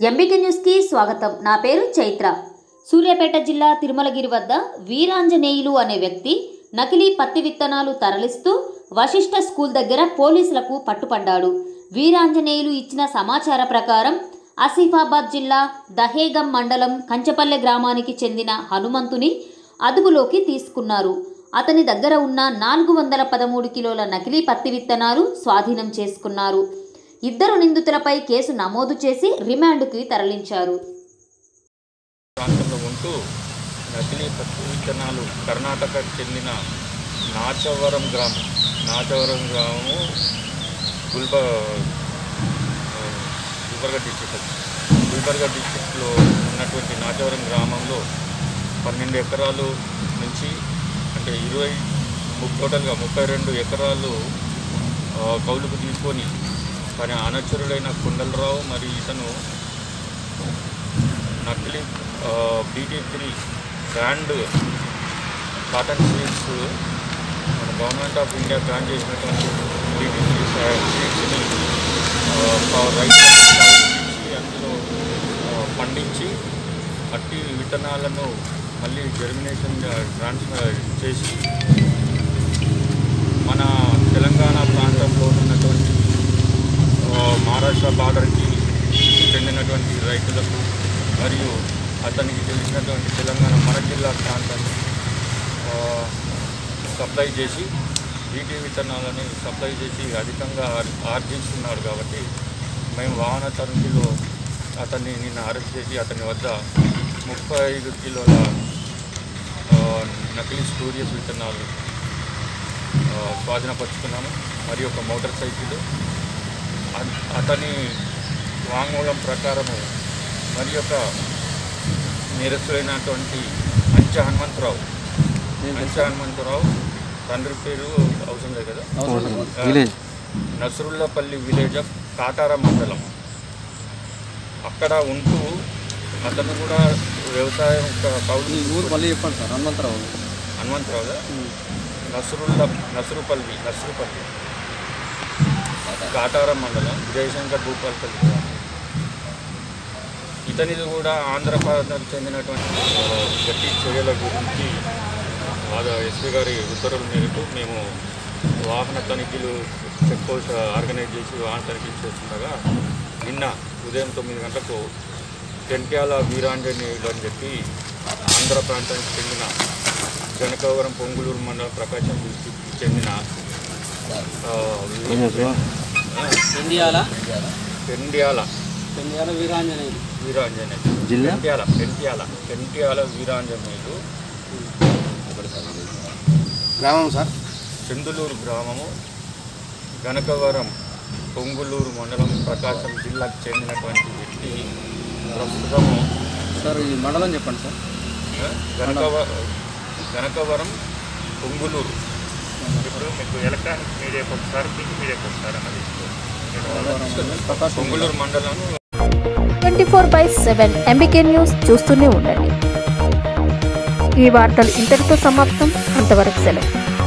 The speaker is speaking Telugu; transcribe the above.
ఎంబీకే న్యూస్కి స్వాగతం నా పేరు చైత్ర సూర్యాపేట జిల్లా తిరుమలగిరి వద్ద వీరాంజనేయులు అనే వ్యక్తి నకిలీ పత్తి విత్తనాలు తరలిస్తూ వశిష్ఠ స్కూల్ దగ్గర పోలీసులకు పట్టుపడ్డాడు వీరాంజనేయులు ఇచ్చిన సమాచార ప్రకారం ఆసిఫాబాద్ జిల్లా దహేగం మండలం కంచపల్లె గ్రామానికి చెందిన హనుమంతుని అదుపులోకి తీసుకున్నారు అతని దగ్గర ఉన్న నాలుగు వందల పదమూడు కిలోల నకిలీ పత్తి విత్తనాలు స్వాధీనం చేసుకున్నారు ఇద్దరు నిందితులపై కేసు నమోదు చేసి రిమాండ్కి తరలించారు ప్రాంతంలో ఉంటూ నకిలీ పత్తి విత్తనాలు కర్ణాటకకు చెందిన నాచవరం గ్రామం నాచవరం గ్రామము గుల్బ ఆ, గుల్బర్గా డిస్టిక్ అది. గుల్బర్గా డిస్టిక్లో ఉన్నటువంటి నాచవరం గ్రామంలో పన్నెండు ఎకరాలు నుంచి అంటే ఇరవై ము- టోటల్గా ముప్పై రెండు ఎకరాలు ఆ, కౌలుకు తీసుకొని కానీ అనచరుడైన కొండలరావు మరి ఇతను నకిలీ BT three brand cotton seeds మన గవర్నమెంట్ ఆఫ్ ఇండియా బ్రాండ్ చేసినటువంటి బీటీ త్రీ సీడ్స్ని రైతులకు సాగుచేసి అందులో ఆ, పండించి అట్టి విత్తనాలను మళ్ళీ జర్మినేషన్ ట్రాన్స్ఫర్ చేసి మన తెలంగాణ ప్రాంతంలో ఉన్నటువంటి ఆ, మహారాష్ట్ర బార్డర్కి చెందినటువంటి రైతులకు మరియు అతనికి తెలిసినటువంటి తెలంగాణ మన జిల్లా ప్రాంతాన్ని ఆ, సప్లై చేసి బీటీ విత్తనాలని సప్లై చేసి అధికంగా ఆర్- ఆర్జిస్తున్నాడు కాబట్టి మేము వాహన తరగతిలో అతన్ని నిన్న అరెస్ట్ చేసి అతని వద్ద ముప్పై ఐదు కిలోల ఆ, నకిలీ స్టూడియస్ విత్తనాలు ఆ, స్వాధీనపరుచుకున్నాము మరియు ఒక మోటార్ సైకిల్ అ- అతని వాంగ్మూలం ప్రకారము మరి యొక్క నేరస్తులైనటువంటి అంచ హనుమంతరావు అంచ హనుమంతరావు తండ్రి పేరు అవసరం లేదు కదా ఆ, village Nasarullapalli village of Katara మండలం అక్కడ ఉంటూ అతను కూడా వ్యవసాయం క- కౌలు ఈ ఊరు మళ్ళీ చెప్పండి సార్ హనుమంతరావు హనుమంతరావు కదా నసరుల్ల నసరుపల్లి నసరుపల్లి కాటారం మండలం జయశంకర్ భూపాలపల్లి గ్రామం. ఇతనిది కూడా ఆంధ్రప్రదేశ్కి చెందినటువంటి ఆ, గట్టి చర్యల గురించి బాగా ఎస్పీ గారి ఉత్తర్వుల మేరకు మేము వాహన తనిఖీలు చెక్ పోస్ట్ ఆర్గనైజ్ చేసి వాహన తనిఖీలు చేస్తుండగా నిన్న ఉదయం తొమ్మిది గంటలకు టెంట్యాల వీరాంజనేయులు అని చెప్పి ఆంధ్ర ప్రాంతానికి చెందిన జనకవరం పొంగులూరు మండలం ప్రకాశం డిస్టిక్కి చెందిన ఆ, ఆ, ఇండియాల పెండ్యాల ఇండియాల వీరాంజనేయులు వీరాంజనేయులు జిల్లా? పెంట్యాల పెంట్యాల పెంట్యాల వీరాంజనేయులు గ్రామం సార్ చందులూరు గ్రామము గనకవరం పొంగులూరు మండలం ప్రకాశం జిల్లాకు చెందినటువంటి వ్యక్తి ప్రస్తుతము సార్ ఈ మండలం చెప్పండి సార్ ఆ, గనకవ గనకవరం పొంగులూరు ఇప్పుడు మీకు ఎలక్ట్రానిక్ మీడియాకి ఒకసారి ప్రింట్ మీడియాకి ఒకసారి అన్నది ప్రకాశం పొంగులూరు మండలం twenty four by seven MBK news చూస్తూనే ఉండండి ఈ వార్తలు ఇంతటితో సమాప్తం అంతవరకు సెలవు